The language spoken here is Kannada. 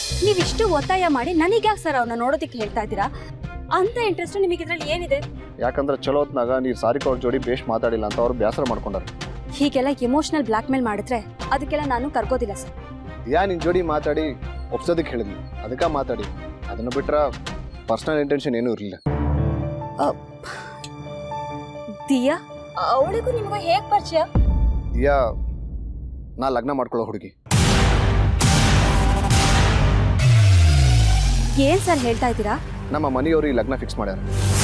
ನೀವಿಷ್ಟು ಒತ್ತಾಯ ಮಾಡಿ ನನಗ್ಯಾಕೆ ಸರ್ ಅವನ್ನ ನೋಡೋದಕ್ಕೆ ಹೇಳ್ತಾ ಇದ್ದೀರಾ ಅಂತ ಇಂಟ್ರೆಸ್ಟ್ ನಿಮಗೆ ಇದ್ರಲ್ಲಿ ಏನಿದೆ ಯಾಕಂದ್ರೆ ಚಲೋ ಹೊತ್ನಾಗ ನೀರು ಸಾರಿಕ ಅವ್ರ ಜೋಡಿ ಬೇಷ್ ಮಾತಾಡಿಲ್ಲ ಅಂತ ಅವ್ರು ಬೇಸರ ಮಾಡ್ಕೊಂಡಾರ ಹೀಗೆಲ್ಲ ಎಮೋಷನಲ್ ಬ್ಲ್ಯಾಕ್ ಮೇಲ್ ಮಾಡಿದ್ರೆ ಅದಕ್ಕೆಲ್ಲ ನಾನು ಕರ್ಕೋದಿಲ್ಲ ಸರ್ ಯಾ ನಿನ್ನ ಜೋಡಿ ಮಾತಾಡಿ ಒಪ್ಸೋದಕ್ಕೆ ಹೇಳಿದ್ವಿ ಅದಕ್ಕೆ ಮಾತಾಡಿ ಅದನ್ನು ಬಿಟ್ರೆ ಪರ್ಸ್ನಲ್ ಇಂಟೆನ್ಷನ್ ಏನೂ ಇರಲಿಲ್ಲ ದಿಯಾ ಅವಳಿಗೂ ನಿಮ್ಗೆ ಹೇಗೆ ಪರಿಚಯ ಯಾ ನಾ ಲಗ್ನ ಮಾಡ್ಕೊಳ್ಳೋ ಹುಡುಗಿ ಏನ್ ಸರ್ ಹೇಳ್ತಾ ಇದ್ದೀರಾ ನಮ್ಮ ಮನೆಯವರು ಈ ಲಗ್ನ ಫಿಕ್ಸ್ ಮಾಡ್ಯಾರ